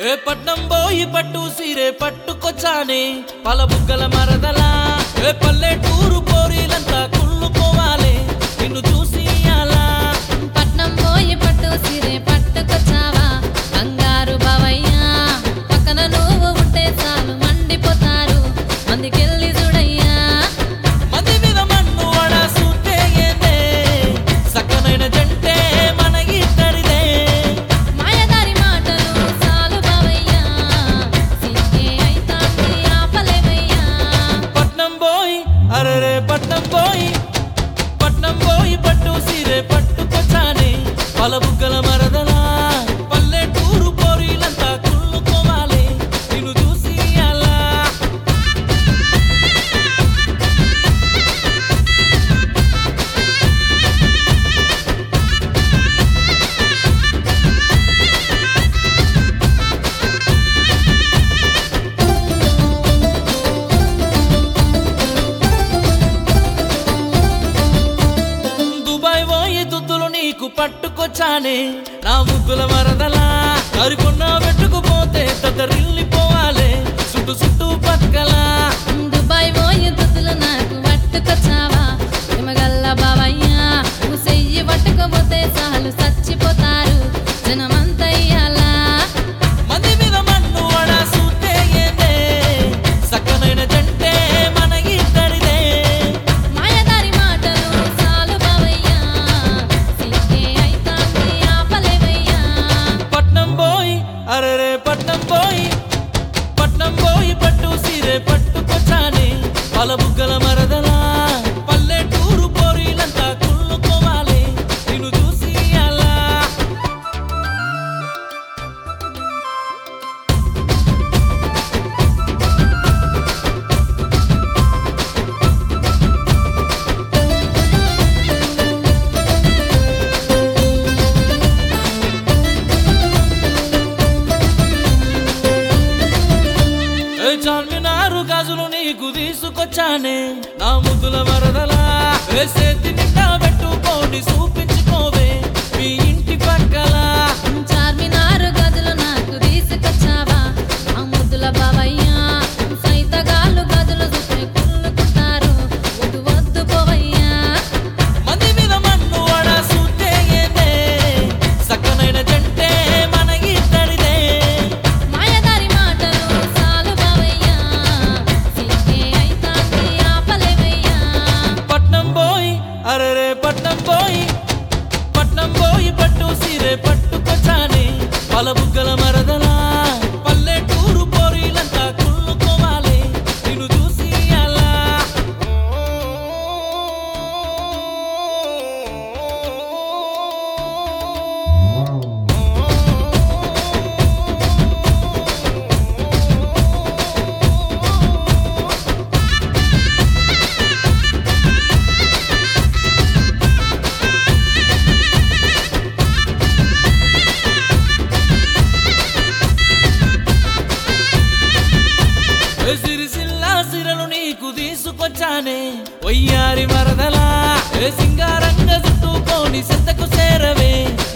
ఏ పట్నం పోయి పట్టు సీరే పట్టుకొచ్చానే పలబుగ్గల మరదలా ఏ పల్లెటూరు పోరీలంతా కుళ్ళుకోవాలి నిన్ను చూసి అలా పట్నం పోయి పట్టు సిరే పట్టుకొచ్చావా బంగారు బావయ్యా పక్కన నువ్వు ఉంటే చాలు మండిపోతారు మందికెళ్ళి చూడయ్యా మంది మీద మన్ను వడ సూటే ఏందే సక్కనైన జంటే మన ఇద్దరిదే మాయదారి మాటలు చాలు బావయ్యా సిగ్గే అయితాంది ఆపలేవయ్యా పట్నం పోయి అరరే పట్నం పోయి పట్నం పోయి పట్టు సీరే పట్టుకొచ్చానే పలబుగ్గల మరదలా పల్లెటూరు పోరీలంతా కుళ్ళుకోవాలి నిన్ను చూసి అలా దుబాయ్ పోయి దుద్దులు నీకు పట్టుకొచ్చానే నా ముద్దుల వరదలా కరుకున్న పెట్టుకుపోతే తొదరిల్లిపోవాలి చుట్టు చుట్టూ పక్కలా దుబాయ్ పోయి దుద్దులు నాకు పట్టుకొచ్చావా ప్రేమగల్ల బావయ్యా నువ్వు చెయ్యి పట్టుకోపోతే చాలు చచ్చిపోతారు జనమంతయ్యాలా మంది మీద మన్ను వడ సూతే ఏందే సక్కనైన జంటే మన ఇద్దరిదే మాయదారి మాటలు చాలు బావయ్యా సిగ్గే అయితాంది ఆపలేవయ్యా పట్నం పోయి అరరే పట్నం పోయి పట్నం పోయి పట్టు సీరే పట్టుకొచ్చానే పలబుగ్గల మరదలా పల్లెటూరు పోరీలంతా కుళ్ళుకోవాలి నిన్ను చూసి అలా ఏ చార్మినారు గాజులు నీకు తీసుకొచ్చానే నా ముద్దుల వరదలా ఏ చేతి నిండా పెట్టుకోని చూపించుకోవే మీ ఇంటి పక్కల చార్మినారు గదులు నాకు తీసుకొచ్చావా ఆ ముద్దుల బావయ్యా సైతగాళ్ళు గదులు చూస్తే కుళ్ళుకుంటారు వద్దు వద్దు పోవయ్యా మంది మీద మన్ను వడ సూతే ఏందే సక్కనైన జంటే మన ఇద్దరిదే మాయదారి మాటలు చాలు బావయ్యా సిగ్గే అయితాంది ఆపలేవయ్యా పట్నం పోయి అరరే పట్నం పోయి పట్నం పోయి పట్టు సీరే పట్టుకొచ్చానే పలబుగ్గల మరదలా పల్లెటూరు పోరీలంతా కుళ్ళుకోవాలి నిన్ను చూసి అలా ఏ సిరిసిల్లా సిరలు నీకు తీసుకొచ్చానే వయ్యారి మరదలా ఏ సింగారంగ చుట్టుకోని సెంతకు చేరవే